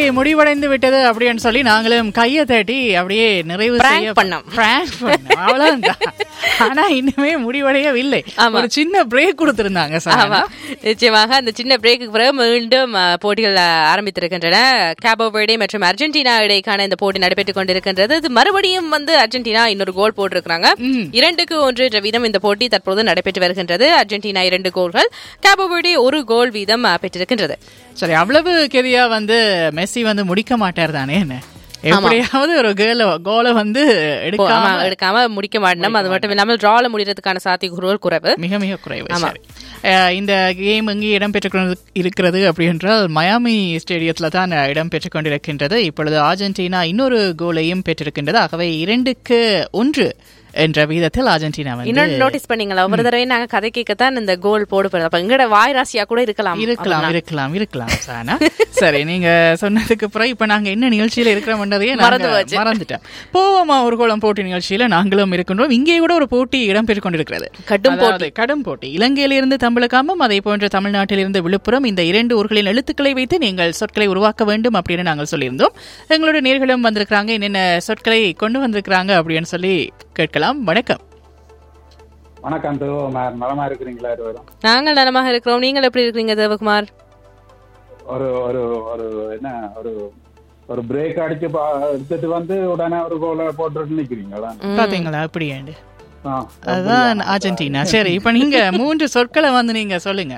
முடிவடைந்து விட்டது அப்படின்னு சொல்லி நாங்களும் கையை தட்டி அப்படியே நிறைவு Prank செய்ய பண்ணோம். Prank பண்ணோம். அவ்வளவுதான் ஆனா இன்னுமே முடிவடையவில்லை ஆமா. ஒரு சின்ன பிரேக் கொடுத்திருந்தாங்க சார் ஆமா நிச்சயமாக அந்த சின்ன பிரேக்கு பிறகு மீண்டும் அஹ், போட்டிகள் அஹ், ஆரம்பித்திருக்கின்றன கேபோ வெர்டே மற்றும் அர்ஜென்டினா இடைக்கான இந்த போட்டி நடைபெற்றுக் கொண்டிருக்கின்றது இது மறுபடியும் வந்து அர்ஜென்டினா இன்னொரு கோல் போட்டிருக்கிறாங்க இரண்டுக்கு ஒன்று என்ற வீதம் இந்த போட்டி தற்போது நடைபெற்று வருகின்றது அர்ஜென்டினா இரண்டு கோல்கள் கேபோ வெர்டே ஒரு கோல் வீதம் அஹ், பெற்றிருக்கின்றது சரி அவ்வளவு கெரியா வந்து மெஸ்ஸி வந்து முடிக்க மாட்டார் தானே என்ன எப்படியாவது ஒரு கேல கோலை வந்து போ- ஆமா, எடுக்காம எடுக்காம முடிக்க மாட்டோம் அது மட்டும் இல்லாமல் டிரால முடிகிறதுக்கான சாத்தியக்கூறுகள் குறைவு மிக மிக குறைவு சரி அஹ் இந்த கேம் எங்கே இடம்பெற்று இருக்கிறது அப்படி என்றால் மயாமி ஸ்டேடியத்தில் தான் இடம்பெற்றுக் கொண்டிருக்கின்றது இப்பொழுது அர்ஜென்டினா இன்னொரு கோலையும் பெற்றிருக்கின்றது ஆகவே இரண்டுக்கு ஒன்று என்ற வீதத்தில் அர்ஜென்டினா வந்து இன்னொன்னு நோட்டீஸ் பண்ணீங்களா ஒரு தடவை நாங்க கதை கேட்கத்தான் இந்த கோல் போடுறது அப்ப எங்கட வாய் ராசியா கூட இருக்கலாம் இருக்கலாம் இருக்கலாம் இருக்கலாம் சானா சரி நீங்க சொன்னதுக்கு அப்புறம் இப்ப நாங்க என்ன நிகழ்ச்சியில இருக்கிறோம்ன்றதையே நாங்க மறந்து போச்சு. மறந்துட்டேன் போவோமா ஒரு கோலம் போட்டி நிகழ்ச்சியில நாங்களும் இருக்கின்றோம் இங்கே கூட ஒரு போட்டி இடம்பெற்றுக் கொண்டிருக்கிறது கடும் அதாவது கடும் போட்டி இலங்கையிலிருந்து தமிழகமும் அதே போன்ற தமிழ்நாட்டிலிருந்து விழுப்புரம் இந்த இரண்டு ஊர்களின் எழுத்துக்களை வைத்து நீங்கள் சொற்களை உருவாக்க வேண்டும் அப்படின்னு நாங்கள் சொல்லியிருந்தோம் எங்களோட நேர்களும் வந்திருக்கிறாங்க என்னென்ன சொற்களை கொண்டு வந்திருக்கிறாங்க அப்படின்னு சொல்லி கேட்கலாம் வணக்கம் வணக்கம் தேவகுமார் நலமா இருக்கிறீங்களா இருவரும் நாங்கள் நலமாக இருக்கிறோம் நீங்கள் எப்படி இருக்கிறீங்க தேவகுமார் ஒரு ஒரு ஒரு என்ன ஒரு ஒரு பிரேக் அடிச்சு பா- எடுத்துட்டு வந்து உடனே ஒரு கோலை போட்டுட்டு நிக்கிறீங்களா பாத்தீங்களா அப்படியாண்டு ஆ, அதுதான் அர்ஜென்டினா சரி இப்ப நீங்க மூன்று சொற்களை வந்து நீங்க சொல்லுங்க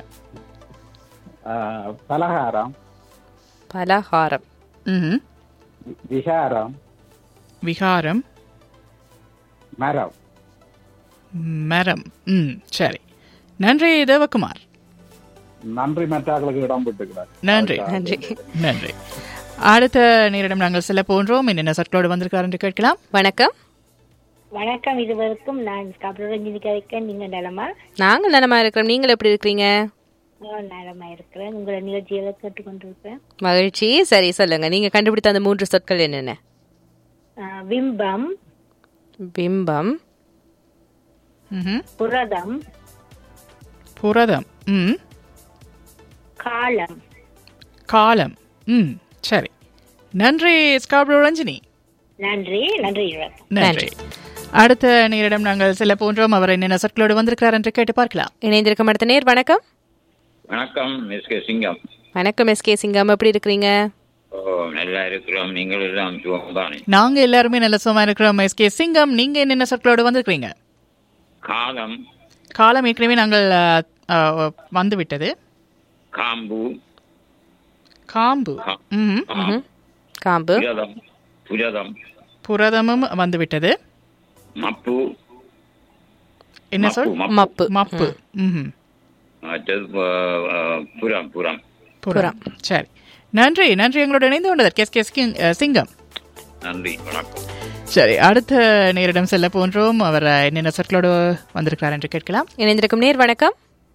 ஆ, பலகாரம் பலகாரம் ம்ஹும். விகாரம் விகாரம் மரம் மரம் ம் சரி நன்றி தேவகுமார் நன்றி மற்றாக்களுக்கு இடம் விட்டுக்கிறார் நன்றி நன்றி நன்றி அடுத்த நேரிடம் நாங்கள் செல்ல போன்றோம் என்னென்ன சொற்களோடு வந்திருக்கார் என்று கேட்கலாம் வணக்கம் வணக்கம் இருவருக்கும் நான் கபரஞ்சினி கதைக்கன் நீங்க நலமா நாங்கள் நலமா இருக்கிறோம் நீங்கள் எப்படி இருக்கிறீங்க நான் நலமா இருக்கிறேன் உங்களை நிகழ்ச்சிகளை கேட்டுக்கொண்டிருப்பேன் மகிழ்ச்சி சரி சொல்லுங்க நீங்க கண்டுபிடித்த அந்த மூன்று சொற்கள் என்னென்ன ஆஹ் பிம்பம் பிம்பம் ம்ஹும். புரதம் புரதம் ம் காலம் காலம் ம் சரி நன்றி ஸ்காப்ரோ ரஞ்சினி நன்றி நன்றி இருவருக்கும் நன்றி அடுத்த நேரிடம் நாங்கள் செல்ல போன்றோம் அவர் என்னென்ன சொற்களோடு வந்திருக்கிறார் என்று கேட்டு பார்க்கலாம் இணைந்திருக்கும் அடுத்த நேர் வணக்கம் வணக்கம் எஸ் கே சிங்கம் வணக்கம் எஸ் கே சிங்கம் எப்படி இருக்கிறீங்க ஓ நல்லா இருக்கிறோம் நீங்கள் எல்லாம் சுகம் தானே நாங்க எல்லாருமே நல்ல சும்மா இருக்கிறோம் எஸ் கே சிங்கம் நீங்க என்னென்ன சொற்களோடு வந்திருக்கிறீங்க காலம் காலம் ஏற்கனவே நாங்கள் அஹ், அஹ், வந்து விட்டது காம்பு காம்பு ம் ம்ஹும். காம்பு புரதம் புரதம் புரதமும் வந்து விட்டது மப்பு என்ன சொல் மப்பு, மப்பு மப்பு ம் மற்றது ப- அஹ், புறம் புறம் புறம் சரி நன்றி நன்றி எங்களோட இணைந்து கொண்டதற்கு எஸ் கே சிங்- அஹ், சிங்கம் நன்றி வணக்கம் சரி அடுத்த நேரிடம் செல்ல போன்றோம் அவர் அஹ், என்னென்ன சொற்களோடு வந்திருக்கிறார் என்று கேட்கலாம் இணைந்திருக்கும் நேர் வணக்கம்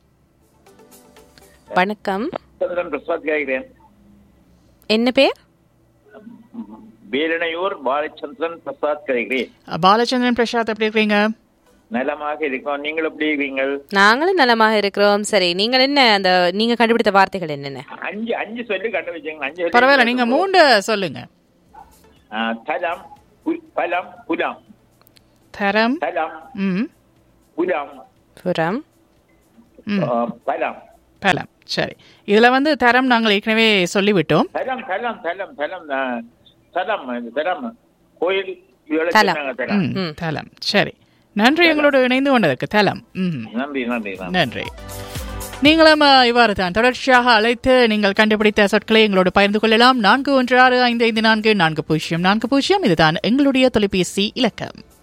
வணக்கம் சந்திரன் பிரசாத் கேட்கிறேன் என்ன பேர் வேலனையூர் பாலச்சந்திரன் பிரசாத் கேட்கிறேன் அஹ், பாலச்சந்திரன் பிரசாத் எப்படி இருக்கிறீங்க நலமாக இருக்கோம் நீங்கள் எப்படி இருக்கீங்கள் நாங்களும் நலமாக இருக்கிறோம் சரி நீங்கள் என்ன அந்த நீங்க கண்டுபிடித்த வார்த்தைகள் என்னென்ன அஞ்சு அஞ்சு சொல்லி கண்டுபிடிச்சீங்க அஞ்சு சொல்லி பரவாயில்ல நீங்க மூன்று சொல்லுங்க ஆ, தலம் பு- பலம் புலம் தரம் தலம் ம் புலம் புறம் ம் ஆ, பலம் பலம் சரி இதுல வந்து தரம் நாங்கள் ஏற்கனவே சொல்லிவிட்டோம் தலம் தலம் தலம் தலம் ஆ, தலம் இது தலம் கோயில் இதோட தலம். சொன்னாங்க தலம் ம் தலம் சரி நன்றி எங்களோடு இணைந்து கொண்டதற்கு தலம் ம் நன்றி நன்றி நன்றி நன்றி நீங்களும் அஹ், இவ்வாறு தான் தொடர்ச்சியாக அழைத்து நீங்கள் கண்டுபிடித்த சொற்களை எங்களோடு பகிர்ந்து கொள்ளலாம் நான்கு ஒன்று ஆறு ஐந்து ஐந்து நான்கு நான்கு பூஜ்ஜியம் நான்கு பூஜ்ஜியம் இதுதான் எங்களுடைய தொலைபேசி இலக்கம்